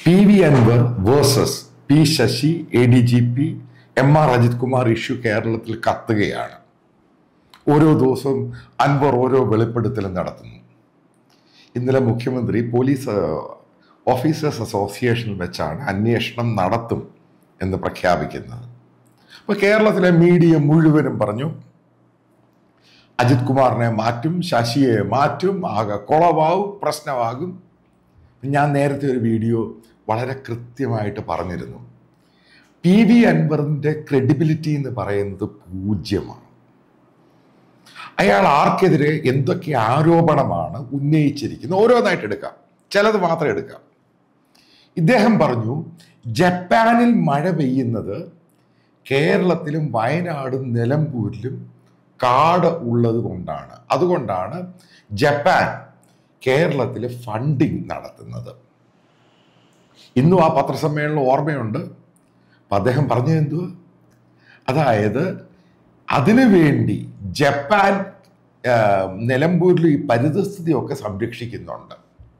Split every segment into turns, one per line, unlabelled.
P V Anwar versus P Sasi A D G P M R Ajith Kumar issue കേരളത്തിൽ കത്തുകയാണ് ഓരോ ദിവസവും അൻവർ ഓരോ വെളിപ്പെടുത്തലും നടത്തുന്നു ഇന്നലെ മുഖ്യമന്ത്രി പോലീസ് ഏഹ്, ഓഫീസേഴ്സ് അസോസിയേഷനിൽ വെച്ചാണ് അന്വേഷണം നടത്തും എന്ന് പ്രഖ്യാപിക്കുന്നത് അപ്പോൾ കേരളത്തിലെ മീഡിയ മുഴുവനും പറഞ്ഞു അജിത് കുമാറിനെ മാറ്റും ശശിയെ മാറ്റും ആകെ കുളവാകും പ്രശ്നമാകും ഞാൻ നേരത്തെ ഒരു വീഡിയോ വളരെ കൃത്യമായിട്ട് പറഞ്ഞിരുന്നു പി വി അൻവറിൻ്റെ ക്രെഡിബിലിറ്റി എന്ന് പറയുന്നത് പൂജ്യമാണ് അയാൾ ആർക്കെതിരെ എന്തൊക്കെ ആരോപണമാണ് ഉന്നയിച്ചിരിക്കുന്നത് ഓരോന്നായിട്ട് എടുക്കാം ചിലത് മാത്രം എടുക്കാം ഇദ്ദേഹം പറഞ്ഞു ജപ്പാനിൽ മഴ പെയ്യുന്നത് കേരളത്തിലും വയനാടും നിലമ്പൂരിലും കാട് ഉള്ളത് കൊണ്ടാണ് അതുകൊണ്ടാണ് ജപ്പാൻ കേരളത്തിൽ ഫണ്ടിങ് നടത്തുന്നത് ഇന്നും ആ പത്രസമ്മേളനം ഓർമ്മയുണ്ട് അപ്പം അദ്ദേഹം പറഞ്ഞത് എന്തുവാ അതായത് അതിനുവേണ്ടി ജപ്പാൻ ആ, നിലമ്പൂരിൽ ഈ പരിതസ്ഥിതിയൊക്കെ സംരക്ഷിക്കുന്നുണ്ട്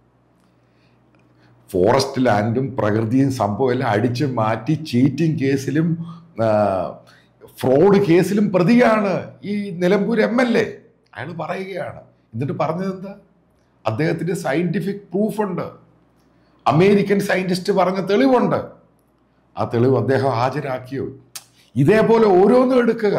ഫോറസ്റ്റ് ലാൻഡും പ്രകൃതിയും സംഭവം എല്ലാം അടിച്ചു മാറ്റി ചീറ്റിംഗ് കേസിലും ആ, ഫ്രോഡ് കേസിലും പ്രതിയാണ് ഈ നിലമ്പൂർ എം എൽ എ അയാൾ പറയുകയാണ് എന്നിട്ട് പറഞ്ഞത് എന്താ അദ്ദേഹത്തിന് സയന്റിഫിക് പ്രൂഫുണ്ട് അമേരിക്കൻ സയന്റിസ്റ്റ് പറഞ്ഞ തെളിവുണ്ട് ആ തെളിവ് അദ്ദേഹം ഹാജരാക്കിയോ ഇതേപോലെ ഓരോന്നും എടുക്കുക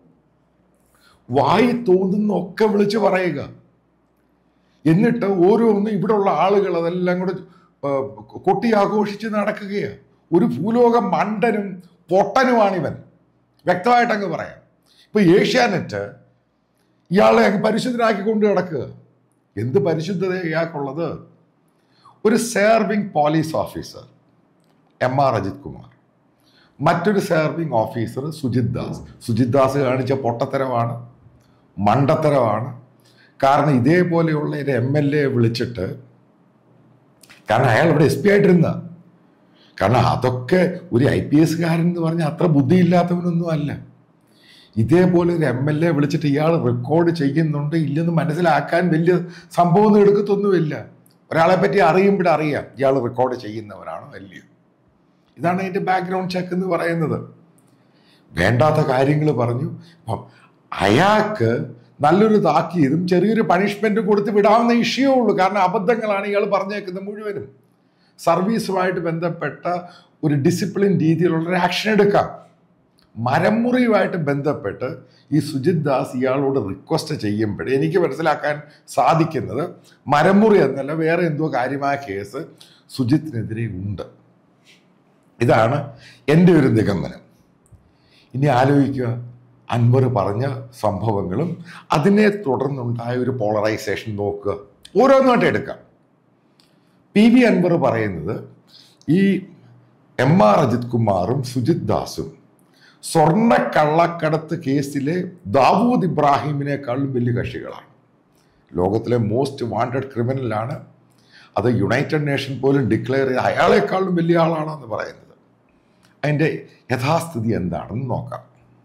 വായി തോന്നുന്ന ഒക്കെ വിളിച്ച് പറയുക എന്നിട്ട് ഓരോന്നും ഇവിടെയുള്ള ആളുകൾ അതെല്ലാം കൂടെ ആ, കൊട്ടി ആഘോഷിച്ച് നടക്കുകയാണ് ഒരു ഭൂലോക മണ്ടനും പൊട്ടനുമാണിവൻ വ്യക്തമായിട്ട് അങ്ങ് പറയാം ഇപ്പൊ ഏഷ്യാനെറ്റ് ഇയാളെ അങ്ങ് പരിശുദ്ധനാക്കി കൊണ്ട് കിടക്കുക എന്ത് പരിശുദ്ധത ഇയാൾക്കുള്ളത് ഒരു serving police officer M R Ajith Kumar മറ്റൊരു സേർവിംഗ് ഓഫീസർ സുജിത് ദാസ് സുജിത് ദാസ് കാണിച്ച പൊട്ടത്തരമാണ് മണ്ടത്തരമാണ് കാരണം ഇതേപോലെയുള്ള ഒരു എം എൽ എ വിളിച്ചിട്ട് കാരണം അയാൾ ഇവിടെ എസ് പി ആയിട്ടിരുന്ന കാരണം അതൊക്കെ ഒരു ഐ പി എസ്കാരൻ എന്ന് പറഞ്ഞാൽ അത്ര ബുദ്ധിയില്ലാത്തവനൊന്നും അല്ല ഇതേപോലെ ഒരു എം എൽ എ വിളിച്ചിട്ട് ഇയാൾ റെക്കോർഡ് ചെയ്യുന്നുണ്ട് ഇല്ലെന്ന് മനസ്സിലാക്കാൻ വലിയ സംഭവമൊന്നും എടുക്കത്തൊന്നുമില്ല ഒരാളെ പറ്റി അറിയുമ്പോൾ അറിയാം ഇയാൾ റെക്കോർഡ് ചെയ്യുന്നവരാണോ അല്ലയോ ഇതാണ് അതിൻ്റെ ബാക്ക്ഗ്രൗണ്ട് ചെക്ക് എന്ന് പറയുന്നത് വേണ്ടാത്ത കാര്യങ്ങൾ പറഞ്ഞു അപ്പം അയാൾക്ക് നല്ലൊരു താക്കീതും ചെറിയൊരു പണിഷ്മെന്റും കൊടുത്ത് വിടാവുന്ന ഇഷ്യേ ഉള്ളൂ കാരണം അബദ്ധങ്ങളാണ് ഇയാൾ പറഞ്ഞേക്കുന്നത് മുഴുവനും സർവീസുമായിട്ട് ബന്ധപ്പെട്ട ഒരു ഡിസിപ്ലിൻ രീതിയിലുള്ള ഒരു ആക്ഷൻ എടുക്കാം മരമുറിയുമായിട്ട് ബന്ധപ്പെട്ട് ഈ സുജിത് ദാസ് ഇയാളോട് റിക്വസ്റ്റ് ചെയ്യുമ്പോൾ എനിക്ക് മനസ്സിലാക്കാൻ സാധിക്കുന്നത് മരമുറി എന്നല്ല വേറെ എന്തോ കാര്യമായ കേസ് സുജിത്തിനെതിരെ ഉണ്ട് ഇതാണ് എൻ്റെ ഒരു നിഗമനം ഇനി ആലോചിക്കുക അൻവർ പറഞ്ഞ സംഭവങ്ങളും അതിനെ തുടർന്നുണ്ടായ ഒരു പോളറൈസേഷൻ നോക്കുക ഓരോന്നായിട്ട് എടുക്കാം പി വി അൻവർ പറയുന്നത് ഈ എം ആർ അജിത് കുമാറും സുജിത് ദാസും സ്വർണ്ണ കള്ളക്കടത്ത് കേസിലെ ദാവൂദ് ഇബ്രാഹിമിനേക്കാളും വലിയ കക്ഷികളാണ് ലോകത്തിലെ മോസ്റ്റ് വാണ്ടഡ് ക്രിമിനലാണ് അത് യുണൈറ്റഡ് നേഷൻ പോലും ഡിക്ലെയർ ചെയ്ത് അയാളെക്കാളും വലിയ ആളാണെന്ന് പറയുന്നത് അതിൻ്റെ യഥാസ്ഥിതി എന്താണെന്ന് നോക്കാം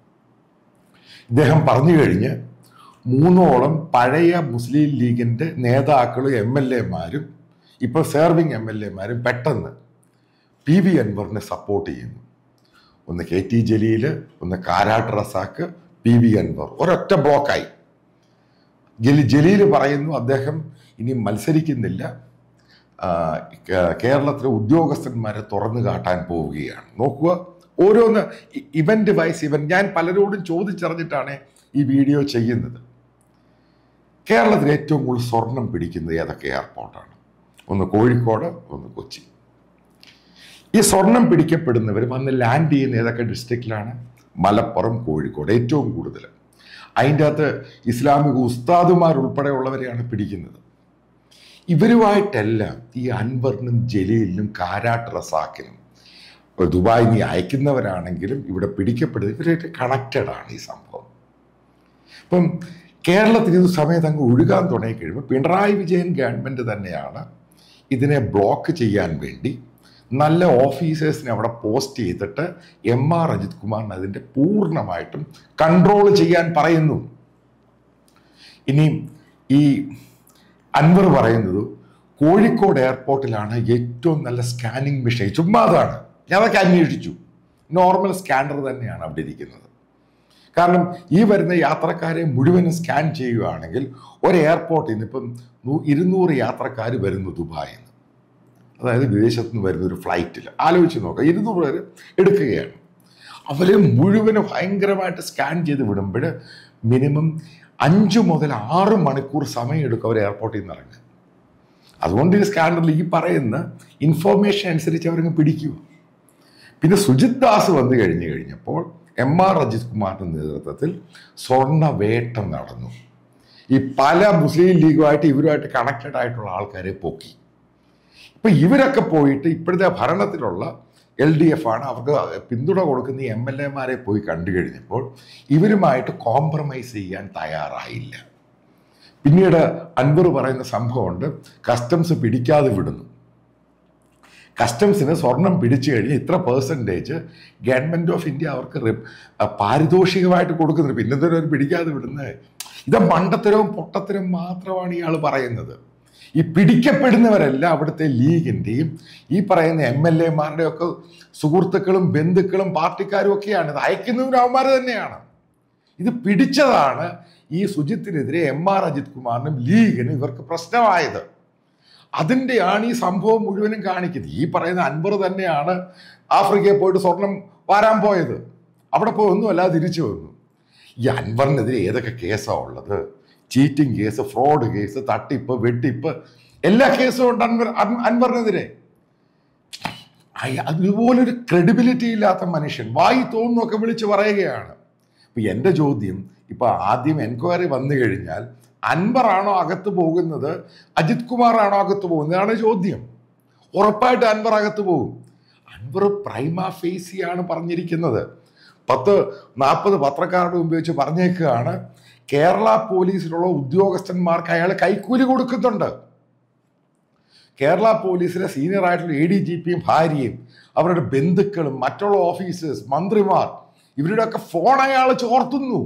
ഇദ്ദേഹം പറഞ്ഞു കഴിഞ്ഞ് മൂന്നോളം പഴയ മുസ്ലിം ലീഗിൻ്റെ നേതാക്കളും എം എൽ എമാരും ഇപ്പോൾ സേർവിങ് എം എൽ എമാരും പെട്ടെന്ന് പി വി അൻവറിനെ സപ്പോർട്ട് ചെയ്യുന്നു ഒന്ന് കെ ടി ജലീൽ ഒന്ന് കാരാട്ട് റസാക്ക് പി വി അൻവർ ഒരൊറ്റ ബ്ലോക്കായി ജലി ജലീൽ പറയുന്നു അദ്ദേഹം ഇനി മത്സരിക്കുന്നില്ല ആ, കേ- കേരളത്തിലെ ഉദ്യോഗസ്ഥന്മാരെ തുറന്നു കാട്ടാൻ പോവുകയാണ് നോക്കുക ഓരോന്ന് ഇ- ഇവന്റ് വൈസ് ഇവന്റ് ഞാൻ പലരോടും ചോദിച്ചറിഞ്ഞിട്ടാണ് ഈ വീഡിയോ ചെയ്യുന്നത് കേരളത്തിൽ ഏറ്റവും കൂടുതൽ സ്വർണം പിടിക്കുന്നത് ഏതൊക്കെ എയർപോർട്ടാണ് ഒന്ന് കോഴിക്കോട് ഒന്ന് കൊച്ചി ഈ സ്വർണം പിടിക്കപ്പെടുന്നവർ വന്ന് ലാൻഡ് ചെയ്യുന്ന ഏതൊക്കെ ഡിസ്ട്രിക്റ്റിലാണ് മലപ്പുറം കോഴിക്കോട് ഏറ്റവും കൂടുതൽ അതിൻ്റെ അകത്ത് ഇസ്ലാമിക ഉസ്താദുമാർ ഉൾപ്പെടെയുള്ളവരെയാണ് പിടിക്കുന്നത് ഇവരുമായിട്ടെല്ലാം ഈ അൻവറിനും ജലീലിനും കാരാട്ട് റസാക്കിനും ഇപ്പോൾ ദുബായ് നീ അയക്കുന്നവരാണെങ്കിലും ഇവിടെ പിടിക്കപ്പെടുന്നത് ഇവരായിട്ട് കണക്റ്റഡ് ആണ് ഈ സംഭവം ഇപ്പം കേരളത്തിൽ ഇത് സമയത്ത് അങ്ങ് ഒഴുകാൻ തുടങ്ങി കഴിയുമ്പോൾ പിണറായി വിജയൻ ഗവൺമെൻറ് തന്നെയാണ് ഇതിനെ ബ്ലോക്ക് ചെയ്യാൻ വേണ്ടി നല്ല ഓഫീസേഴ്സിനെ അവിടെ പോസ്റ്റ് ചെയ്തിട്ട് എം ആർ അജിത് കുമാറിന് അതിൻ്റെ പൂർണ്ണമായിട്ടും കൺട്രോൾ ചെയ്യാൻ പറയുന്നു ഇനി ഈ അൻവർ പറയുന്നത് കോഴിക്കോട് എയർപോർട്ടിലാണ് ഏറ്റവും നല്ല സ്കാനിങ് മെഷീൻ ചുമ്മാതാണ് ഞാൻ അതൊക്കെ അന്വേഷിച്ചു നോർമൽ സ്കാനർ തന്നെയാണ് അവിടെ ഇരിക്കുന്നത് കാരണം ഈ വരുന്ന യാത്രക്കാരെ മുഴുവനും സ്കാൻ ചെയ്യുകയാണെങ്കിൽ ഒരു എയർപോർട്ടിൽ നിന്ന് ഇപ്പം നൂ- ഇരുന്നൂറ് യാത്രക്കാർ വരുന്നു ദുബായിൽ നിന്ന് അതായത് വിദേശത്ത് നിന്ന് വരുന്ന ഒരു ഫ്ലൈറ്റിൽ ആലോചിച്ച് നോക്കാം ഇരുന്നൂറ് പേര് എടുക്കുകയാണ് അവരെ മുഴുവനും ഭയങ്കരമായിട്ട് സ്കാൻ ചെയ്ത് വിടുമ്പോൾ മിനിമം അഞ്ച് മുതൽ ആറ് മണിക്കൂർ സമയം എടുക്കും അവർ എയർപോർട്ടിൽ നിന്ന് ഇറങ്ങുക അതുകൊണ്ട് ഈ സ്കാനറിൽ ഈ പറയുന്ന ഇൻഫോർമേഷൻ അനുസരിച്ച് അവരങ്ങ് പിടിക്കുക പിന്നെ സുജിത് ദാസ് വന്നു കഴിഞ്ഞു കഴിഞ്ഞപ്പോൾ എം ആർ അജിത് കുമാറിന്റെ നേതൃത്വത്തിൽ സ്വർണ്ണ വേട്ടം നടന്നു ഈ പല മുസ്ലിം ലീഗുമായിട്ട് ഇവരുമായിട്ട് കണക്റ്റഡ് ആയിട്ടുള്ള ആൾക്കാരെ പൊക്കി ഇപ്പൊ ഇവരൊക്കെ പോയിട്ട് ഇപ്പോഴത്തെ ഭരണത്തിലുള്ള എൽ ഡി എഫ് ആണ് അവർക്ക് പിന്തുണ കൊടുക്കുന്ന എം എൽ എമാരെ പോയി കണ്ടു കഴിഞ്ഞപ്പോൾ ഇവരുമായിട്ട് കോംപ്രമൈസ് ചെയ്യാൻ തയ്യാറായില്ല പിന്നീട് അൻവർ പറയുന്ന സംഭവമുണ്ട് കസ്റ്റംസ് പിടിക്കാതെ വിടുന്നു കസ്റ്റംസിന് സ്വർണം പിടിച്ചു കഴിഞ്ഞ് ഇത്ര പേഴ്സൻറ്റേജ് ഗവൺമെൻറ് ഓഫ് ഇന്ത്യ അവർക്ക് റി- ആ, പാരിതോഷികമായിട്ട് കൊടുക്കുന്നുണ്ട് പിന്നെ എന്തിനാ അവർ പിടിക്കാതെ വിടുന്നത് ഇത് മണ്ടത്തരവും പൊട്ടത്തരവും മാത്രമാണ് ഇയാൾ പറയുന്നത് ഈ പിടിക്കപ്പെടുന്നവരെല്ലാം അവിടുത്തെ ലീഗിൻ്റെയും ഈ പറയുന്ന എം എൽ എമാരുടെയും ഒക്കെ സുഹൃത്തുക്കളും ബന്ധുക്കളും പാർട്ടിക്കാരും ഒക്കെയാണ് ഇത് അയക്കുന്നവരും അവന്മാർ തന്നെയാണ് ഇത് പിടിച്ചതാണ് ഈ സുജിത്തിനെതിരെ എം ആർ അജിത് കുമാറിനും ലീഗിനും ഇവർക്ക് പ്രശ്നമായത് അതിൻ്റെയാണ് ഈ സംഭവം മുഴുവനും കാണിക്കുന്നത് ഈ പറയുന്ന അൻവർ തന്നെയാണ് ആഫ്രിക്കയിൽ പോയിട്ട് സ്വർണം വാരാൻ പോയത് അവിടെ പോയി ഒന്നുമല്ല തിരിച്ചു വന്നു ഈ അൻവറിനെതിരെ ഏതൊക്കെ കേസാണ് ഉള്ളത് ചീറ്റിംഗ് കേസ് ഫ്രോഡ് കേസ് തട്ടിപ്പ് വെട്ടിപ്പ് എല്ലാ കേസും ഉണ്ട് അൻവർ അൻ- അൻവറിനെതിരെ അയ- അതുപോലൊരു ക്രെഡിബിലിറ്റി ഇല്ലാത്ത മനുഷ്യൻ വായി തോന്നുന്നൊക്കെ വിളിച്ച് പറയുകയാണ് ഇപ്പൊ എൻ്റെ ചോദ്യം ഇപ്പൊ ആദ്യം എൻക്വയറി വന്നു കഴിഞ്ഞാൽ അൻവറാണോ അകത്ത് പോകുന്നത് അജിത് കുമാറാണോ അകത്ത് പോകുന്നത് ഇതാണ് ചോദ്യം ഉറപ്പായിട്ട് അൻവർ അകത്ത് പോകും അൻവർ പ്രൈമ ഫേസിയാണ് പറഞ്ഞിരിക്കുന്നത് പത്ത് നാൽപ്പത് പത്രക്കാരുടെ മുമ്പ് വെച്ച് പറഞ്ഞേക്കുകയാണ് കേരള പോലീസിലുള്ള ഉദ്യോഗസ്ഥന്മാർക്ക് അയാൾ കൈക്കൂലി കൊടുക്കുന്നുണ്ട് കേരള പോലീസിലെ സീനിയർ ആയിട്ടുള്ള എ ഡി ജി പിയും ഭാര്യയും അവരുടെ ബന്ധുക്കളും മറ്റുള്ള ഓഫീസേഴ്സ് മന്ത്രിമാർ ഇവരുടെയൊക്കെ ഫോൺ അയാൾ ചോർത്തുന്നു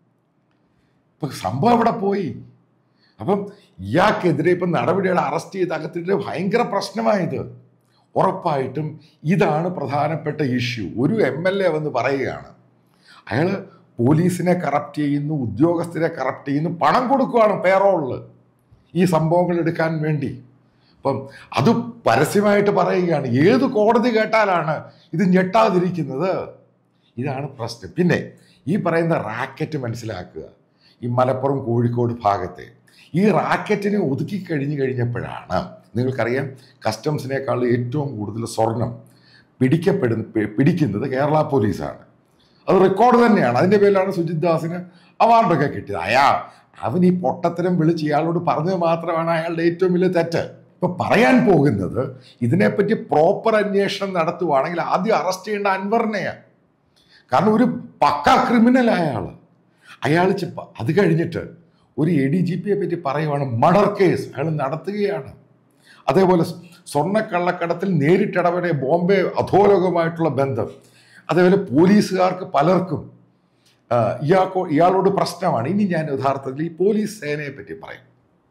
ഇപ്പൊ സംഭവം എവിടെ പോയി അപ്പം ഇയാൾക്കെതിരെ ഇപ്പം നടപടികൾ അറസ്റ്റ് ചെയ്ത് അകത്തിട്ട് ഭയങ്കര പ്രശ്നമായത് ഉറപ്പായിട്ടും ഇതാണ് പ്രധാനപ്പെട്ട ഇഷ്യൂ ഒരു എം എൽ എ വന്ന് പറയുകയാണ് അയാൾ പോലീസിനെ കറപ്റ്റ് ചെയ്യുന്നു ഉദ്യോഗസ്ഥരെ കറപ്റ്റ് ചെയ്യുന്നു പണം കൊടുക്കുകയാണ് പേറോളിൽ ഈ സംഭവങ്ങൾ എടുക്കാൻ വേണ്ടി അപ്പം അത് പരസ്യമായിട്ട് പറയുകയാണ് ഏത് കോടതി കേട്ടാലാണ് ഇത് ഞെട്ടാതിരിക്കുന്നത് ഇതാണ് പ്രശ്നം പിന്നെ ഈ പറയുന്ന റാക്കറ്റ് മനസ്സിലാക്കുക ഈ മലപ്പുറം കോഴിക്കോട് ഭാഗത്തെ ഈ റാക്കറ്റിനെ ഒതുക്കി കഴിഞ്ഞു കഴിഞ്ഞപ്പോഴാണ് നിങ്ങൾക്കറിയാം കസ്റ്റംസിനേക്കാൾ ഏറ്റവും കൂടുതൽ സ്വർണം പിടിക്കപ്പെടുന്ന പി- പിടിക്കുന്നത് കേരള പോലീസാണ് അത് റെക്കോർഡ് തന്നെയാണ് അതിൻ്റെ പേരിലാണ് സുജിത് ദാസിന് അവാർഡൊക്കെ കിട്ടിയത് അയാ അവൻ ഈ പൊട്ടത്തരം വിളിച്ച് ഇയാളോട് പറഞ്ഞത് മാത്രമാണ് അയാളുടെ ഏറ്റവും വലിയ തെറ്റ് ഇപ്പൊ പറയാൻ പോകുന്നത് ഇതിനെപ്പറ്റി പ്രോപ്പർ അന്വേഷണം നടത്തുവാണെങ്കിൽ ആദ്യം അറസ്റ്റ് ചെയ്യേണ്ട അൻവറിനെയാണ് കാരണം ഒരു പക്ക ക്രിമിനൽ അയാൾ അയാൾ ചിപ്പ അത് കഴിഞ്ഞിട്ട് ഒരു എ ഡി ജി പിയെ പറ്റി പറയുവാണ് മർഡർ കേസ് അയാൾ നടത്തുകയാണ് അതേപോലെ സ്വർണ്ണക്കള്ളക്കടത്തിൽ നേരിട്ടിടപെടിയ ബോംബെ അധോലോകമായിട്ടുള്ള ബന്ധം അതേപോലെ പോലീസുകാർക്ക് പലർക്കും ആ, ഇയാൾക്കോ ഇയാളോട് പ്രശ്നമാണ് ഇനി ഞാൻ യഥാർത്ഥത്തിൽ ഈ പോലീസ് സേനയെ പറ്റി പറയും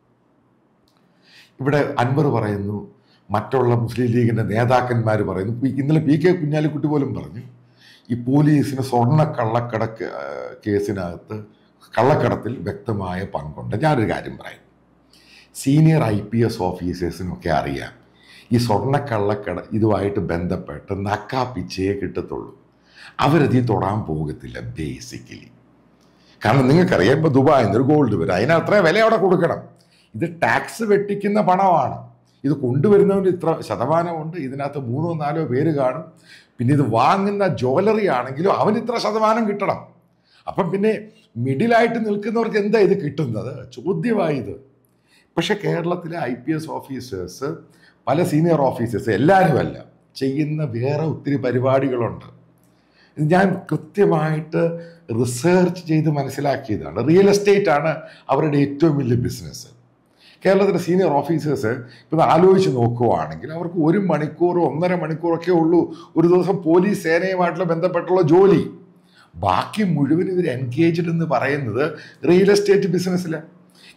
ഇവിടെ അൻവർ പറയുന്നു മറ്റുള്ള മുസ്ലിം ലീഗിന്റെ നേതാക്കന്മാർ പറയുന്നു പി- ഇന്നലെ പി കെ കുഞ്ഞാലിക്കുട്ടി പോലും പറഞ്ഞു ഈ പോലീസിന് സ്വർണ്ണ കള്ളക്കടക്ക് ആ, കേസിനകത്ത് കള്ളക്കടത്തിൽ വ്യക്തമായ പങ്കുണ്ട് ഞാനൊരു കാര്യം പറയാം സീനിയർ ഐ പി എസ് ഓഫീസേഴ്സിനൊക്കെ അറിയാം ഈ സ്വർണ്ണ കള്ളക്കട ഇതുമായിട്ട് ബന്ധപ്പെട്ട് നക്കാപ്പിച്ചേ കിട്ടത്തുള്ളൂ അവരതിൽ തൊടാൻ പോകത്തില്ല ബേസിക്കലി കാരണം നിങ്ങൾക്കറിയാം ഇപ്പോൾ ദുബായിൽ നിന്ന് ഒരു ഗോൾഡ് വരും അതിന് അത്ര വില അവിടെ കൊടുക്കണം ഇത് ടാക്സ് വെട്ടിക്കുന്ന പണമാണ് ഇത് കൊണ്ടുവരുന്നവന് ഇത്ര ശതമാനമുണ്ട് ഇതിനകത്ത് മൂന്നോ നാലോ പേര് കാണും പിന്നെ ഇത് വാങ്ങുന്ന ജ്വല്ലറി ആണെങ്കിലും അവന് ഇത്ര ശതമാനം കിട്ടണം അപ്പം പിന്നെ മിഡിലായിട്ട് നിൽക്കുന്നവർക്ക് എന്താ ഇത് കിട്ടുന്നത് ചോദ്യമായത് പക്ഷെ കേരളത്തിലെ ഐ പി എസ് ഓഫീസേഴ്സ് പല സീനിയർ ഓഫീസേഴ്സ് എല്ലാവരുമല്ല ചെയ്യുന്ന വേറെ ഒത്തിരി പരിപാടികളുണ്ട് ഇത് ഞാൻ കൃത്യമായിട്ട് റിസർച്ച് ചെയ്ത് മനസ്സിലാക്കിയതാണ് റിയൽ എസ്റ്റേറ്റ് ആണ് അവരുടെ ഏറ്റവും വലിയ ബിസിനസ് കേരളത്തിലെ സീനിയർ ഓഫീസേഴ്സ് ഇപ്പം ആലോചിച്ച് നോക്കുവാണെങ്കിൽ അവർക്ക് ഒരു മണിക്കൂറോ ഒന്നര മണിക്കൂറൊക്കെ ഉള്ളൂ ഒരു ദിവസം പോലീസ് സേനയുമായിട്ടുള്ള ബന്ധപ്പെട്ടുള്ള ജോലി ബാക്കി മുഴുവൻ ഇവർ എൻഗേജ്ഡ് എന്ന് പറയുന്നത് റിയൽ എസ്റ്റേറ്റ് ബിസിനസ്സിലാണ്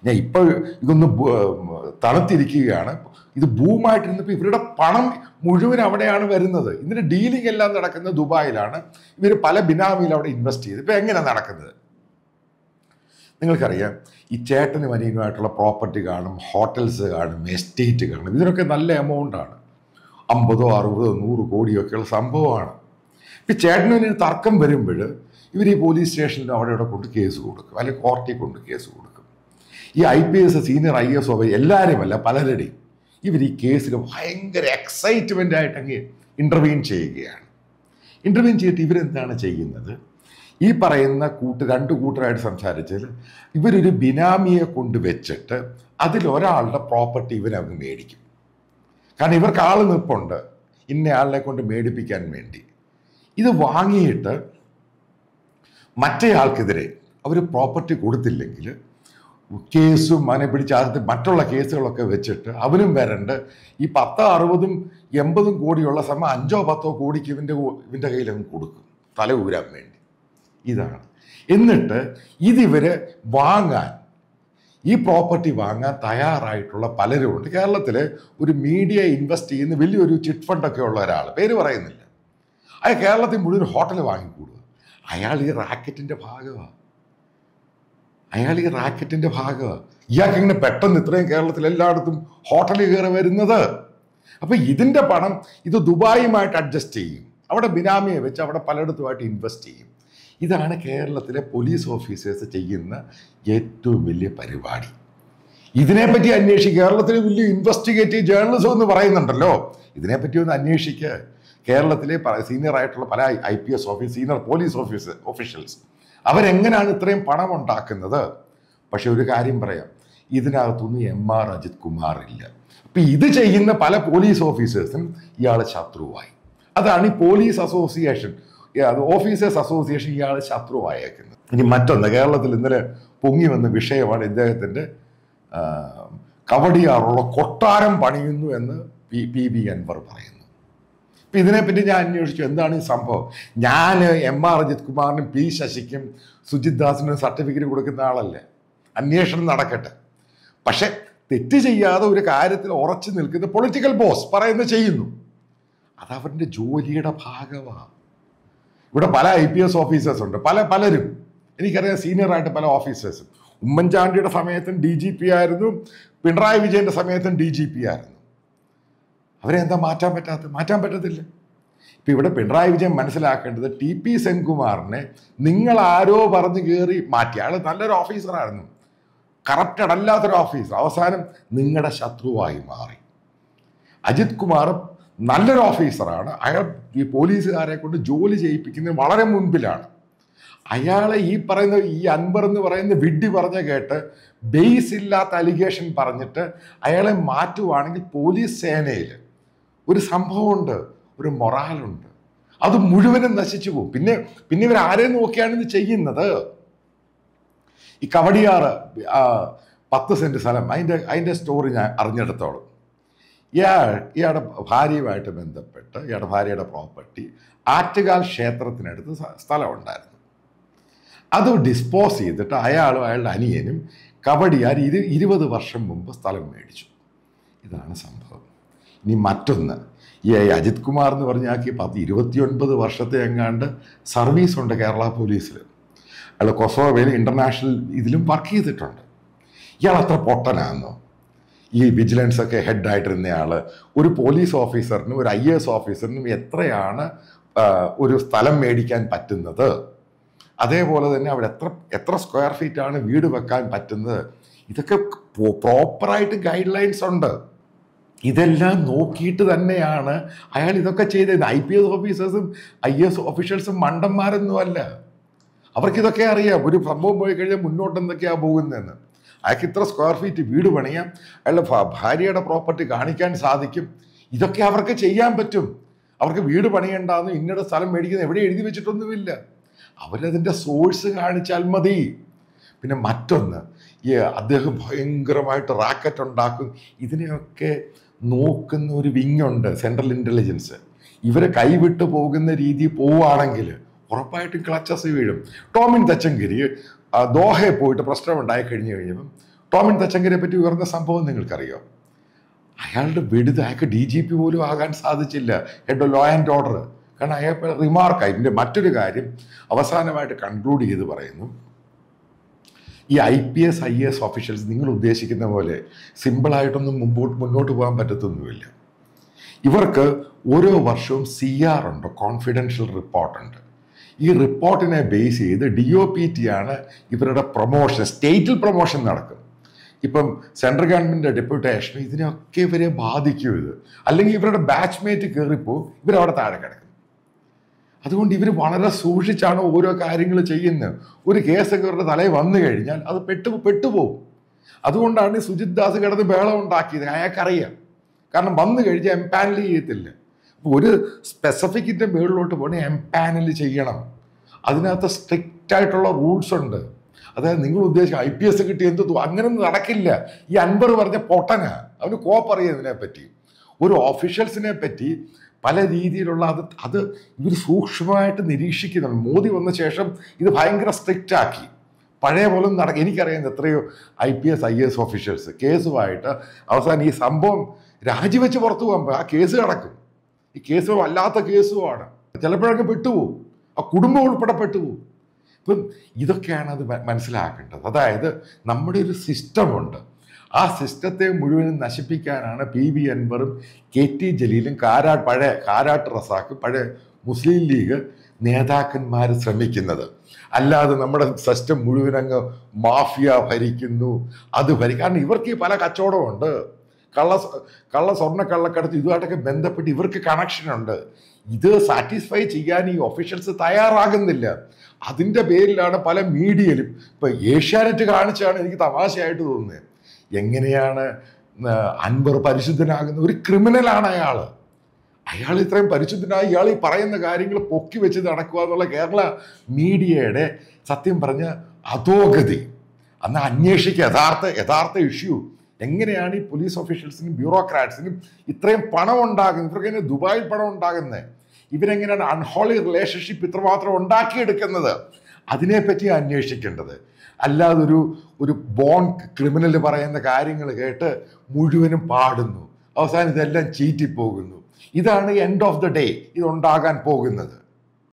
ഞാൻ ഇപ്പോൾ ഇതൊന്ന് ബു- തണുത്തിരിക്കുകയാണ് ഇത് ബൂമായിട്ടിരുന്നപ്പോൾ ഇവരുടെ പണം മുഴുവൻ അവിടെയാണ് വരുന്നത് ഇതിന്റെ ഡീലിംഗ് എല്ലാം നടക്കുന്നത് ദുബായിലാണ് ഇവർ പല ബിനാമിയിൽ അവിടെ ഇൻവെസ്റ്റ് ചെയ്ത് ഇപ്പം എങ്ങനെയാണ് നടക്കുന്നത് നിങ്ങൾക്കറിയാം ഈ ചേട്ടനും അനിയനുമായിട്ടുള്ള പ്രോപ്പർട്ടി കാണും ഹോട്ടൽസ് കാണും എസ്റ്റേറ്റ് കാണും ഇതിനൊക്കെ നല്ല എമൗണ്ട് ആണ് അമ്പതോ അറുപതോ നൂറ് കോടിയൊക്കെയുള്ള സംഭവമാണ് ഇപ്പം ചേട്ടനും അനിയനും തർക്കം വരുമ്പോൾ ഇവർ ഈ പോലീസ് സ്റ്റേഷനിൽ അവിടെ ഇവിടെ കൊണ്ട് കേസ് കൊടുക്കും അല്ലെങ്കിൽ കോർട്ടിൽ കൊണ്ട് കേസ് കൊടുക്കും ഈ I P S senior I S O എല്ലാവരുമല്ല പലരുടെയും ഇവർ ഈ കേസിൽ ഭയങ്കര എക്സൈറ്റ്മെൻ്റ് ആയിട്ട് അങ്ങ് ഇൻ്റർവീൻ ചെയ്യുകയാണ് ഇൻ്റർവ്യൂ ചെയ്തിട്ട് ഇവരെന്താണ് ചെയ്യുന്നത് ഈ പറയുന്ന കൂട്ട് രണ്ട് കൂട്ടരായിട്ട് സംസാരിച്ചതിൽ ഇവരൊരു ബിനാമിയെ കൊണ്ട് വെച്ചിട്ട് അതിലൊരാളുടെ പ്രോപ്പർട്ടി ഇവരങ്ങ് മേടിക്കും കാരണം ഇവർക്ക് ആൾ നിൽപ്പുണ്ട് ഇന്ന ആളിനെ കൊണ്ട് മേടിപ്പിക്കാൻ വേണ്ടി ഇത് വാങ്ങിയിട്ട് മറ്റേയാൾക്കെതിരെ അവർ പ്രോപ്പർട്ടി കൊടുത്തില്ലെങ്കിൽ കേസും അവനെ പിടിച്ച് അതിനകത്ത് മറ്റുള്ള കേസുകളൊക്കെ വെച്ചിട്ട് അവനും വരണ്ട് ഈ പത്തോ അറുപതും എൺപതും കോടിയുള്ള സമയം അഞ്ചോ പത്തോ കോടിക്ക് ഇവൻ്റെ കൂ- ഇവൻ്റെ കയ്യിൽ അങ്ങ് കൊടുക്കും തല ഊരാൻ വേണ്ടി ഇതാണ് എന്നിട്ട് ഇതിവര് വാങ്ങാൻ ഈ പ്രോപ്പർട്ടി വാങ്ങാൻ തയ്യാറായിട്ടുള്ള പലരും ഉണ്ട് കേരളത്തിൽ ഒരു മീഡിയ ഇൻവെസ്റ്റ് ചെയ്യുന്ന വലിയൊരു ചിറ്റ് ഫണ്ടൊക്കെ ഉള്ള ഒരാൾ പേര് പറയുന്നില്ല അയാൾ കേരളത്തിൽ മുഴുവൻ ഹോട്ടൽ വാങ്ങിക്കൂടുക അയാൾ ഈ റാക്കറ്റിൻ്റെ ഭാഗമാണ് അയാൾ ഈ റാക്കറ്റിൻ്റെ ഭാഗമാണ് ഇയാൾക്ക് ഇങ്ങനെ പെട്ടെന്ന് ഇത്രയും കേരളത്തിൽ എല്ലായിടത്തും ഹോട്ടലിൽ കയറി വരുന്നത് അപ്പം ഇതിൻ്റെ പണം ഇത് ദുബായുമായിട്ട് അഡ്ജസ്റ്റ് ചെയ്യും അവിടെ ബിനാമിയെ വെച്ച് അവിടെ പലയിടത്തുമായിട്ട് ഇൻവെസ്റ്റ് ചെയ്യും ഇതാണ് കേരളത്തിലെ പോലീസ് ഓഫീസേഴ്സ് ചെയ്യുന്ന ഏറ്റവും വലിയ പരിപാടി ഇതിനെപ്പറ്റി അന്വേഷിക്കുക കേരളത്തിലെ വലിയ ഇൻവെസ്റ്റിഗേറ്റീവ് ജേർണലിസം എന്ന് പറയുന്നുണ്ടല്ലോ ഇതിനെപ്പറ്റി ഒന്ന് അന്വേഷിക്കുക കേരളത്തിലെ സീനിയർ ആയിട്ടുള്ള പല I P S office senior police office officials അവരെങ്ങനെയാണ് ഇത്രയും പണം ഉണ്ടാക്കുന്നത് പക്ഷെ ഒരു കാര്യം പറയാം ഇതിനകത്തൊന്നും എം ആർ അജിത് കുമാർ ഇല്ല അപ്പൊ ഇത് ചെയ്യുന്ന പല പോലീസ് ഓഫീസേഴ്സിനും ഇയാൾ ശത്രുവായി അതാണ് ഈ പോലീസ് അസോസിയേഷൻ ഈ അത് ഓഫീസേഴ്സ് അസോസിയേഷൻ ഇയാൾ ശത്രുവായേക്കുന്നത് ഇനി മറ്റൊന്ന് കേരളത്തിൽ ഇന്നലെ പൊങ്ങി വന്ന വിഷയമാണ് ഇദ്ദേഹത്തിൻ്റെ ആ, കവടിയാറുള്ള കൊട്ടാരം പണിയുന്നു എന്ന് പി പി ബി അൻവർ പറയുന്നു ഇപ്പം ഇതിനെപ്പറ്റി ഞാൻ അന്വേഷിച്ചു എന്താണ് ഈ സംഭവം ഞാൻ എം ആർ അജിത് കുമാറിനും പി ശശിക്കും സുജിത് ദാസിനും സർട്ടിഫിക്കറ്റ് കൊടുക്കുന്ന ആളല്ലേ അന്വേഷണം നടക്കട്ടെ പക്ഷെ തെറ്റ് ചെയ്യാതെ ഒരു കാര്യത്തിൽ ഉറച്ചു നിൽക്കുന്ന പൊളിറ്റിക്കൽ ബോസ് പറയുന്നത് ചെയ്യുന്നു അത് അവരുടെ ജോലിയുടെ ഭാഗമാണ് ഇവിടെ പല ഐ പി എസ് ഓഫീസേഴ്സ് ഉണ്ട് പല പലരും എനിക്കറിയാം സീനിയർ ആയിട്ട് പല ഓഫീസേഴ്സും ഉമ്മൻചാണ്ടിയുടെ സമയത്തും ഡി ജി പി ആയിരുന്നു പിണറായി വിജയന്റെ സമയത്തും ഡി ജി പി ആയിരുന്നു അവരെ എന്താ മാറ്റാൻ പറ്റാത്തത് മാറ്റാൻ പറ്റത്തില്ല ഇപ്പം ഇവിടെ പിണറായി വിജയൻ മനസ്സിലാക്കേണ്ടത് ടി പി സെൻകുമാറിനെ നിങ്ങൾ ആരോ പറഞ്ഞ് കയറി മാറ്റി അയാൾ നല്ലൊരു ഓഫീസറായിരുന്നു കറപ്റ്റഡ് അല്ലാത്തൊരു ഓഫീസർ അവസാനം നിങ്ങളുടെ ശത്രുവായി മാറി അജിത് കുമാർ നല്ലൊരു ഓഫീസറാണ് അയാൾ ഈ പോലീസുകാരെ കൊണ്ട് ജോലി ചെയ്യിപ്പിക്കുന്നത് വളരെ മുൻപിലാണ് അയാളെ ഈ പറയുന്ന ഈ അൻവർ എന്ന് പറയുന്ന വിഡ്ഢി പറഞ്ഞ കേട്ട് ബേസ് ഇല്ലാത്ത അലിഗേഷൻ പറഞ്ഞിട്ട് അയാളെ മാറ്റുവാണെങ്കിൽ പോലീസ് സേനയിൽ ഒരു സംഭവമുണ്ട് ഒരു മൊറാലുണ്ട് അത് മുഴുവനും നശിച്ചു പോകും പിന്നെ പിന്നെ ഇവർ ആരെ നോക്കിയാണ് ഇത് ചെയ്യുന്നത് ഈ കവടിയാറ് ആ, പത്ത് സെന്റ് സ്ഥലം അതിൻ്റെ അതിൻ്റെ സ്റ്റോറി ഞാൻ അറിഞ്ഞെടുത്തോളം ഇയാൾ ഇയാളുടെ ഭാര്യയുമായിട്ട് ബന്ധപ്പെട്ട് ഇയാളുടെ ഭാര്യയുടെ പ്രോപ്പർട്ടി ആറ്റുകാൽ ക്ഷേത്രത്തിനടുത്ത് സ്ഥ- സ്ഥലമുണ്ടായിരുന്നു അത് ഡിസ്പോസ് ചെയ്തിട്ട് അയാളും അയാളുടെ അനിയനും കബഡിയാർ ഇരു ഇരുപത് വർഷം മുമ്പ് സ്ഥലം മേടിച്ചു ഇതാണ് സംഭവം ഇനി മറ്റൊന്ന് ഈ അജിത് കുമാർ എന്ന് പറഞ്ഞാൽ പത്ത് ഇരുപത്തിയൊൻപത് വർഷത്തെ എങ്ങാണ്ട് സർവീസ് ഉണ്ട് കേരള പോലീസിൽ അയാൾ കൊസോവയിൽ ഇൻ്റർനാഷണൽ ഇതിലും വർക്ക് ചെയ്തിട്ടുണ്ട് ഇയാൾ അത്ര പൊട്ടനാണെന്നോ ഈ വിജിലൻസ് ഒക്കെ ഹെഡായിട്ടിരുന്നയാൾ ഒരു പോലീസ് ഓഫീസറിനും ഒരു ഐ എസ് ഓഫീസറിനും എത്രയാണ് ആ, ഒരു സ്ഥലം മേടിക്കാൻ പറ്റുന്നത് അതേപോലെ തന്നെ അവിടെ എത്ര എത്ര സ്ക്വയർ ഫീറ്റ് ആണ് വീട് വെക്കാൻ പറ്റുന്നത് ഇതൊക്കെ പ്രോപ്പറായിട്ട് ഗൈഡ് ലൈൻസ് ഉണ്ട് ഇതെല്ലാം നോക്കിയിട്ട് തന്നെയാണ് അയാൾ ഇതൊക്കെ ചെയ്തത് ഐ പി എസ് ഓഫീസേഴ്സും ഐ എസ് ഓഫീഷ്യൽസും മണ്ടന്മാരൊന്നും അല്ല അവർക്കിതൊക്കെ അറിയാം ഒരു സംഭവം പോയി കഴിഞ്ഞാൽ മുന്നോട്ട് എന്തൊക്കെയാണ് പോകുന്നതെന്ന് അയാൾക്ക് ഇത്ര സ്ക്വയർ ഫീറ്റ് വീട് പണിയാം അയാളുടെ ഭ- ഭാര്യയുടെ പ്രോപ്പർട്ടി കാണിക്കാൻ സാധിക്കും ഇതൊക്കെ അവർക്ക് ചെയ്യാൻ പറ്റും അവർക്ക് വീട് പണിയണ്ടെന്ന് ഇന്നയുടെ സ്ഥലം മേടിക്കുന്നത് എവിടെ എഴുതി വെച്ചിട്ടൊന്നുമില്ല അവരതിൻ്റെ സോഴ്സ് കാണിച്ചാൽ മതി പിന്നെ മറ്റൊന്ന് ഈ അദ്ദേഹം ഭയങ്കരമായിട്ട് റാക്കറ്റ് ഉണ്ടാക്കും ഇതിനെയൊക്കെ നോക്കുന്ന ഒരു വിങ്ങുണ്ട് സെൻട്രൽ ഇൻ്റലിജൻസ് ഇവരെ കൈവിട്ട് പോകുന്ന രീതി പോവുകയാണെങ്കിൽ ഉറപ്പായിട്ടും ക്ലച്ചസ് വീഴും ടോമിൻ തച്ചങ്കരി ആ, ദോഹയിൽ പോയിട്ട് പ്രശ്നം ഉണ്ടായി കഴിഞ്ഞു കഴിഞ്ഞപ്പം ടോമിൻ തച്ചങ്കരെ പറ്റി ഉയർന്ന സംഭവം നിങ്ങൾക്കറിയോ അയാളുടെ വെടുത് അയാൾക്ക് ഡി ജി പി പോലും ആകാൻ സാധിച്ചില്ല ഹെഡ് ലോ ആൻഡ് ഓർഡർ കാരണം അയാൾ റിമാർക്കായി ഇതിൻ്റെ മറ്റൊരു കാര്യം അവസാനമായിട്ട് കൺക്ലൂഡ് ചെയ്ത് പറയുന്നു ഈ I P S I S officials നിങ്ങൾ ഉദ്ദേശിക്കുന്ന പോലെ സിമ്പിളായിട്ടൊന്നും മുമ്പോട്ട് മുന്നോട്ട് പോകാൻ പറ്റത്തൊന്നുമില്ല ഇവർക്ക് ഓരോ വർഷവും സി ആർ ഉണ്ട് കോൺഫിഡൻഷ്യൽ റിപ്പോർട്ടുണ്ട് ഈ റിപ്പോർട്ടിനെ ബേസ് ചെയ്ത് ഡി ഒ പി ടി ആണ് ഇവരുടെ പ്രൊമോഷൻ സ്റ്റേറ്റിൽ പ്രൊമോഷൻ നടക്കും ഇപ്പം സെൻട്രൽ ഗവൺമെൻറ് ഡെപ്യൂട്ടേഷൻ ഇതിനൊക്കെ ഇവരെ ബാധിക്കും ഇത് അല്ലെങ്കിൽ ഇവരുടെ ബാച്ച്മേറ്റ് കയറിപ്പോ ഇവരവിടെ താഴെ കിടക്കും അതുകൊണ്ട് ഇവർ വളരെ സൂക്ഷിച്ചാണ് ഓരോ കാര്യങ്ങൾ ചെയ്യുന്നത് ഒരു കേസൊക്കെ ഇവരുടെ തലയിൽ വന്നു കഴിഞ്ഞാൽ അത് പെട്ടു പെട്ടുപോകും അതുകൊണ്ടാണ് ഈ സുജിത് ദാസ് കിടന്ന് ബേളം ഉണ്ടാക്കിയത് അയാൾക്കറിയാം കാരണം വന്നു കഴിഞ്ഞാൽ എംപാനൽ ചെയ്യത്തില്ല അപ്പോൾ ഒരു സ്പെസിഫിക്കിൻ്റെ മുകളിലോട്ട് പോകണേ എംപാനൽ ചെയ്യണം അതിനകത്ത് സ്ട്രിക്റ്റ് ആയിട്ടുള്ള റൂൾസ് ഉണ്ട് അതായത് നിങ്ങൾ ഉദ്ദേശിച്ച ഐ പി എസ് കിട്ടി എന്ത് അങ്ങനെയൊന്നും നടക്കില്ല ഈ അൻപർ പറഞ്ഞ പൊട്ടനാ അവന് കോപ്പറിയാം ഇതിനെ പറ്റി ഒരു ഓഫീഷ്യൽസിനെ പറ്റി പല രീതിയിലുള്ള അത് അത് ഇവർ സൂക്ഷ്മമായിട്ട് നിരീക്ഷിക്കുന്നുണ്ട് മോദി വന്ന ശേഷം ഇത് ഭയങ്കര സ്ട്രിക്റ്റ് ആക്കി പഴയ പോലെ ഒന്നും നടക്കും എനിക്കറിയാം എത്രയോ I P S I S officials കേസുമായിട്ട് അവസാനം ഈ സംഭവം രാജിവെച്ച് പുറത്തു പോകുമ്പോൾ ആ കേസ് കിടക്കും ഈ കേസ് വല്ലാത്ത കേസുമാണ് ചിലപ്പോഴൊക്കെ പെട്ടുപോകും ആ കുടുംബം ഉൾപ്പെടെ പെട്ടുപോകും ഇപ്പം ഇതൊക്കെയാണ് അത് മ- മനസ്സിലാക്കേണ്ടത് അതായത് നമ്മുടെ ഒരു സിസ്റ്റമുണ്ട് ആ സിസ്റ്റത്തെ മുഴുവനും നശിപ്പിക്കാനാണ് പി ബി അൻവറും കെ ടി ജലീലും കാരാ പഴയ കാരാട്ട് റസാഖ് പഴയ മുസ്ലിം ലീഗ് നേതാക്കന്മാർ ശ്രമിക്കുന്നത് അല്ലാതെ നമ്മുടെ സിസ്റ്റം മുഴുവൻ അങ്ങ് മാഫിയ ഭരിക്കുന്നു അത് ഭരിക്കും കാരണം ഇവർക്ക് ഈ പല കച്ചവടമുണ്ട് കള്ള സ്വ- കള്ള സ്വർണ്ണ കള്ളക്കടത്ത് ഇതുമായിട്ടൊക്കെ ബന്ധപ്പെട്ട് ഇവർക്ക് കണക്ഷൻ ഉണ്ട് ഇത് സാറ്റിസ്ഫൈ ചെയ്യാൻ ഈ ഒഫീഷ്യൽസ് തയ്യാറാകുന്നില്ല അതിൻ്റെ പേരിലാണ് പല മീഡിയയിലും ഇപ്പൊ ഏഷ്യാനെറ്റ് കാണിച്ചാണ് എനിക്ക് തമാശയായിട്ട് തോന്നുന്നത് എങ്ങനെയാണ് ആ, അൻവർ പരിശുദ്ധനാകുന്ന ഒരു ക്രിമിനലാണ് അയാൾ അയാൾ ഇത്രയും പരിശുദ്ധനായി ഇയാൾ ഈ പറയുന്ന കാര്യങ്ങൾ പൊക്കി വെച്ച് നടക്കുക എന്നുള്ള കേരള മീഡിയയുടെ സത്യം പറഞ്ഞ അധോഗതി അന്ന് അന്വേഷിക്കുക യഥാർത്ഥ യഥാർത്ഥ ഇഷ്യൂ എങ്ങനെയാണ് ഈ പോലീസ് ഓഫീഷ്യൽസിനും ബ്യൂറോക്രാറ്റ്സിനും ഇത്രയും പണം ഉണ്ടാകുന്നത് ഇവർക്ക് എങ്ങനെ ദുബായിൽ പണം ഉണ്ടാകുന്നത് ഇവരെങ്ങനെയാണ് അൺഹോളി റിലേഷൻഷിപ്പ് ഇത്രമാത്രം ഉണ്ടാക്കിയെടുക്കുന്നത് അതിനെപ്പറ്റി അന്വേഷിക്കേണ്ടത് അല്ലാതെ ഒരു ഒരു ബോൺ ക്രിമിനൽ പറയുന്ന കാര്യങ്ങൾ കേട്ട് മുഴുവനും പാടുന്നു അവസാനം ഇതെല്ലാം ചീറ്റിപ്പോകുന്നു ഇതാണ് എൻഡ് ഓഫ് ദ ഡേ ഇത് ഉണ്ടാകാൻ പോകുന്നത്